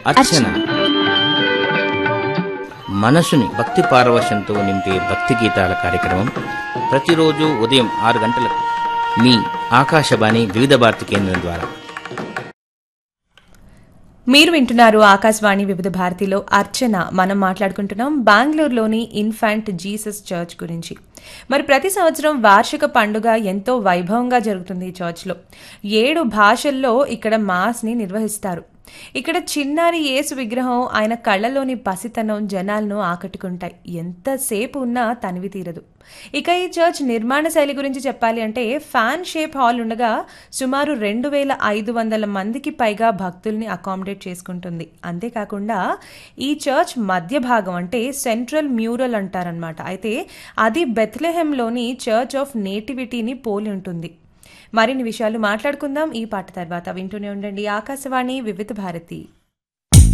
అర్చన మనసుని భక్తి పారవశంతో నింపే భక్తి గీతాల కార్యక్రమం ప్రతిరోజు ఉదయం ఆరు గంటలకు మీ ఆకాశవాణి వివిధ భారతి కేంద్రం ద్వారా మీరు వింటున్నారు ఆకాశవాణి వివిధ భారతిలో అర్చన మనం మాట్లాడుకుంటున్నాం బెంగళూరులోని ఇన్ఫాంట్ జీసస్ చర్చ్ గురించి మరి ప్రతి సంవత్సరం వార్షిక పండుగ ఎంతో వైభవంగా జరుగుతుంది ఈ చర్చ్లో ఏడు భాషల్లో ఇక్కడ మాస్ని నిర్వహిస్తారు ఇక్కడ చిన్నారి యేసు విగ్రహం ఆయన కళ్ళలోని పసితనం జనాలను ఆకట్టుకుంటాయి ఎంతసేపు ఉన్నా తనివి తీరదు ఇక ఈ చర్చ్ నిర్మాణ శైలి గురించి చెప్పాలి అంటే ఫ్యాన్ షేప్ హాల్ ఉండగా సుమారు రెండు వేల ఐదు వందల మందికి పైగా భక్తుల్ని అకామిడేట్ చేసుకుంటుంది అంతేకాకుండా ఈ చర్చ్ మధ్య భాగం అంటే సెంట్రల్ మ్యూరల్ అంటారనమాట అయితే అది బెత్లెహెంలోని చర్చ్ ఆఫ్ నేటివిటీని పోలి ఉంటుంది మరిన్ని విషయాలు మాట్లాడుకుందాం ఈ పాట తర్వాత వింటూనే ఉండండి ఆకాశవాణి వివిధ భారతి